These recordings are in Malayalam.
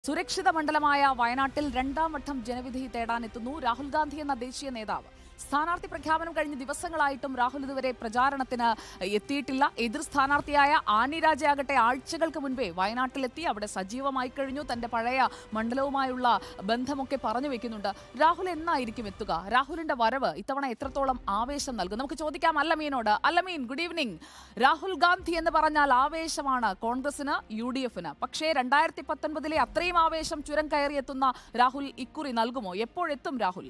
സുരക്ഷിത മണ്ഡലമായ വയനാട്ടിൽ രണ്ടാം വട്ടം ജനവിധി തേടാനെത്തുന്നു രാഹുൽ ഗാന്ധി എന്ന ദേശീയ നേതാവ് സ്ഥാനാർത്ഥി പ്രഖ്യാപനം കഴിഞ്ഞ് ദിവസങ്ങളായിട്ടും രാഹുൽ ഇതുവരെ പ്രചാരണത്തിന് എത്തിയിട്ടില്ല എതിർ സ്ഥാനാർത്ഥിയായ ആനി രാജയാകട്ടെ ആഴ്ചകൾക്ക് മുൻപേ വയനാട്ടിലെത്തി അവിടെ സജീവമായി കഴിഞ്ഞു തന്റെ പഴയ മണ്ഡലവുമായുള്ള ബന്ധമൊക്കെ പറഞ്ഞു വെക്കുന്നുണ്ട് രാഹുൽ എന്നായിരിക്കും എത്തുക രാഹുലിന്റെ വരവ് ഇത്തവണ എത്രത്തോളം ആവേശം നൽകും നമുക്ക് ചോദിക്കാം അല്ലമീനോട് അല്ലമീൻ ഗുഡ് ഈവനിങ് രാഹുൽ ഗാന്ധി എന്ന് പറഞ്ഞാൽ ആവേശമാണ് കോൺഗ്രസിന് യു ഡി എഫിന് പക്ഷേ രണ്ടായിരത്തി പത്തൊൻപതിലെ അത്രയും ആവേശം ചുരം കയറിയെത്തുന്ന രാഹുൽ ഇക്കുറി നൽകുമോ എപ്പോഴെത്തും രാഹുൽ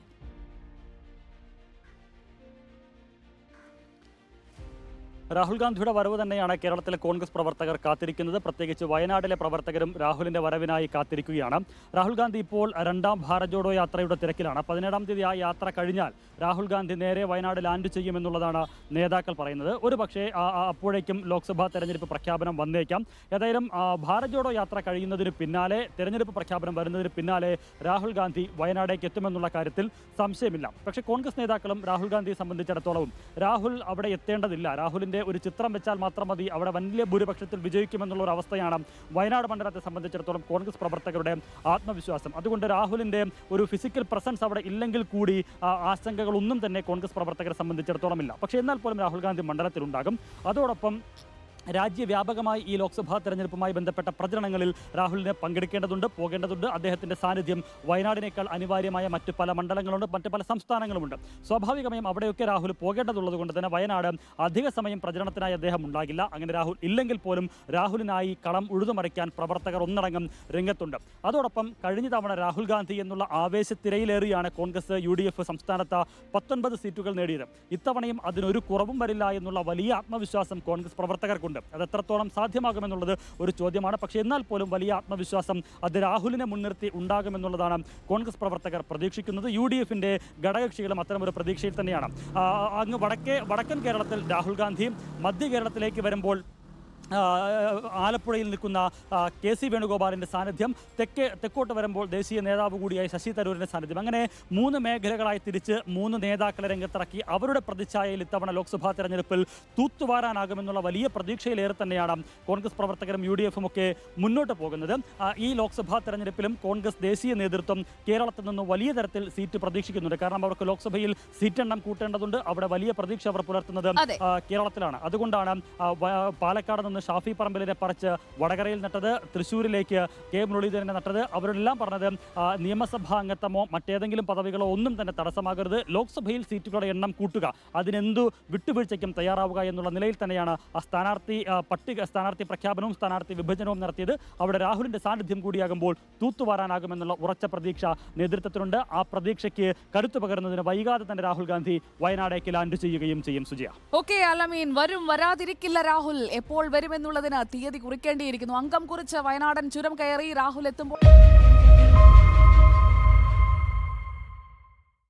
രാഹുൽ ഗാന്ധിയുടെ വരവ് തന്നെയാണ് കേരളത്തിലെ കോൺഗ്രസ് പ്രവർത്തകർ കാത്തിരിക്കുന്നത് പ്രത്യേകിച്ച് വയനാട്ടിലെ പ്രവർത്തകരും രാഹുലിന്റെ വരവിനായി കാത്തിരിക്കുകയാണ് രാഹുൽ ഗാന്ധി ഇപ്പോൾ രണ്ടാം ഭാരത് ജോഡോ യാത്രയുടെ തിരക്കിലാണ് പതിനേഴാം തീയതി ആ യാത്ര കഴിഞ്ഞാൽ രാഹുൽ ഗാന്ധി നേരെ വയനാട് ലാൻഡ് ചെയ്യുമെന്നുള്ളതാണ് നേതാക്കൾ പറയുന്നത് ഒരു പക്ഷേ ആ- ആ അപ്പോഴേക്കും ലോക്സഭാ തെരഞ്ഞെടുപ്പ് പ്രഖ്യാപനം വന്നേക്കാം ഏതായാലും ആ, ഭാരത് ജോഡോ യാത്ര കഴിയുന്നതിന് പിന്നാലെ തെരഞ്ഞെടുപ്പ് പ്രഖ്യാപനം വരുന്നതിന് പിന്നാലെ രാഹുൽ ഗാന്ധി വയനാടേക്ക് എത്തുമെന്നുള്ള കാര്യത്തിൽ സംശയമില്ല പക്ഷേ കോൺഗ്രസ് നേതാക്കളും രാഹുൽ ഗാന്ധിയെ സംബന്ധിച്ചിടത്തോളവും രാഹുൽ അവിടെ എത്തേണ്ടതില്ല രാഹുലിന്റെ ഒരു ചിത്രം വെച്ചാൽ മാത്രം മതി അവിടെ വലിയ ഭൂരിപക്ഷത്തിൽ വിജയിക്കുമെന്നുള്ള ഒരു അവസ്ഥയാണ് വയനാട് മണ്ഡലത്തെ സംബന്ധിച്ചിടത്തോളം കോൺഗ്രസ് പ്രവർത്തകരുടെ ആത്മവിശ്വാസം അതുകൊണ്ട് രാഹുലിന്റെ ഒരു ഫിസിക്കൽ പ്രസൻസ് അവിടെ ഇല്ലെങ്കിൽ കൂടി ആ, ആശങ്കകളൊന്നും തന്നെ കോൺഗ്രസ് പ്രവർത്തകരെ സംബന്ധിച്ചിടത്തോളം ഇല്ല പക്ഷേ എന്നാൽ പോലും രാഹുൽ ഗാന്ധി മണ്ഡലത്തിലുണ്ടാകും അതോടൊപ്പം രാജ്യവ്യാപകമായി ഈ ലോക്സഭാ തെരഞ്ഞെടുപ്പുമായി ബന്ധപ്പെട്ട പ്രചരണങ്ങളിൽ രാഹുലിന് പങ്കെടുക്കേണ്ടതുണ്ട് പോകേണ്ടതുണ്ട് അദ്ദേഹത്തിന്റെ സാന്നിധ്യം വയനാടിനേക്കാൾ അനിവാര്യമായ മറ്റ് പല മണ്ഡലങ്ങളുണ്ട് മറ്റ് പല സംസ്ഥാനങ്ങളുമുണ്ട് സ്വാഭാവികമായും അവിടെയൊക്കെ രാഹുൽ പോകേണ്ടതുള്ളത് കൊണ്ട് തന്നെ വയനാട് അധിക സമയം പ്രചരണത്തിനായി അദ്ദേഹം ഉണ്ടാകില്ല അങ്ങനെ രാഹുൽ ഇല്ലെങ്കിൽ പോലും രാഹുലിനായി കളം ഉഴുതുമറിക്കാൻ പ്രവർത്തകർ ഒന്നടങ്കം രംഗത്തുണ്ട് അതോടൊപ്പം കഴിഞ്ഞ തവണ രാഹുൽ ഗാന്ധി എന്നുള്ള ആവേശത്തിരയിലേറിയാണ് കോൺഗ്രസ് യു ഡി എഫ് സംസ്ഥാനത്ത് പത്തൊൻപത് സീറ്റുകൾ നേടിയത് ഇത്തവണയും അതിനൊരു കുറവും വരില്ല എന്നുള്ള വലിയ ആത്മവിശ്വാസം കോൺഗ്രസ് പ്രവർത്തകർക്കുണ്ട് അത് എത്രത്തോളം സാധ്യമാകുമെന്നുള്ളത് ഒരു ചോദ്യമാണ് പക്ഷേ എന്നാൽ പോലും വലിയ ആത്മവിശ്വാസം അത് രാഹുലിനെ മുൻനിർത്തി ഉണ്ടാകുമെന്നുള്ളതാണ് കോൺഗ്രസ് പ്രവർത്തകർ പ്രതീക്ഷിക്കുന്നത് യു ഡി എഫിന്റെ ഘടകകക്ഷികളും അത്തരമൊരു പ്രതീക്ഷയിൽ തന്നെയാണ് ആ, അങ്ങ് വടക്കേ വടക്കൻ കേരളത്തിൽ രാഹുൽ ഗാന്ധിയും മധ്യ കേരളത്തിലേക്ക് വരുമ്പോൾ ആ, ആലപ്പുഴയിൽ നിൽക്കുന്ന ആ, കെ സി വേണുഗോപാലിൻ്റെ സാന്നിധ്യം തെക്കേ തെക്കോട്ട് വരുമ്പോൾ ദേശീയ നേതാവ് കൂടിയായ ശശി തരൂരിൻ്റെ സാന്നിധ്യം അങ്ങനെ മൂന്ന് മേഖലകളായി തിരിച്ച് മൂന്ന് നേതാക്കളെ രംഗത്തിറക്കി അവരുടെ പ്രതിച്ഛായയിൽ ഇത്തവണ ലോക്സഭാ തെരഞ്ഞെടുപ്പിൽ തൂത്തുവാരാനാകുമെന്നുള്ള വലിയ പ്രതീക്ഷയിലേറെ തന്നെയാണ് കോൺഗ്രസ് പ്രവർത്തകരും യു ഡി എഫും ഒക്കെ മുന്നോട്ട് പോകുന്നത് ആ, ഈ ലോക്സഭാ തെരഞ്ഞെടുപ്പിലും കോൺഗ്രസ് ദേശീയ നേതൃത്വം കേരളത്തിൽ നിന്ന് വലിയ തരത്തിൽ സീറ്റ് പ്രതീക്ഷിക്കുന്നുണ്ട് കാരണം അവർക്ക് ലോക്സഭയിൽ സീറ്റെണ്ണം കൂട്ടേണ്ടതുണ്ട് അവിടെ വലിയ പ്രതീക്ഷ അവർ പുലർത്തുന്നത് അതെ. ആ, കേരളത്തിലാണ് അതുകൊണ്ടാണ് ആ, വ- പാലക്കാട് നിന്ന് ഷാഫി പറമ്പലിനെ പറിച്ച് വടകരയിൽ നട്ടത് തൃശ്ശൂരിലേക്ക് കെ മുരളീധരനെ നട്ടത് അവരെല്ലാം പറഞ്ഞത് ആ, നിയമസഭാ അംഗത്വമോ മറ്റേതെങ്കിലും പദവികളോ ഒന്നും തന്നെ തടസ്സമാകരുത് ലോക്സഭയിൽ സീറ്റുകളുടെ എണ്ണം കൂട്ടുക അതിനെന്തു വിട്ടുവീഴ്ചയ്ക്കും തയ്യാറാവുക എന്നുള്ള നിലയിൽ തന്നെയാണ് ആ സ്ഥാനാർത്ഥി ആ, പട്ടിക സ്ഥാനാർത്ഥി പ്രഖ്യാപനവും സ്ഥാനാർത്ഥി വിഭജനവും നടത്തിയത് അവിടെ രാഹുലിന്റെ സാന്നിധ്യം കൂടിയാകുമ്പോൾ തൂത്തുവാരാനാകുമെന്നുള്ള ഉറച്ച പ്രതീക്ഷ നേതൃത്വത്തിനുണ്ട് ആ പ്രതീക്ഷയ്ക്ക് കരുത്തു പകരുന്നതിന് വൈകാതെ തന്നെ രാഹുൽ ഗാന്ധി വയനാടേക്ക് ലാൻഡ് ചെയ്യുകയും ചെയ്യും സുജിയ ഓക്കെ അലമീൻ വരും വരാതിരിക്കില്ല രാഹുൽ എപ്പോൾ വരുമെന്നുള്ളതിന് തീയതി കുറിക്കേണ്ടിയിരിക്കുന്നു അംഗം കുറിച്ച് വയനാടൻ ചുരം കയറി രാഹുൽ എത്തുമ്പോൾ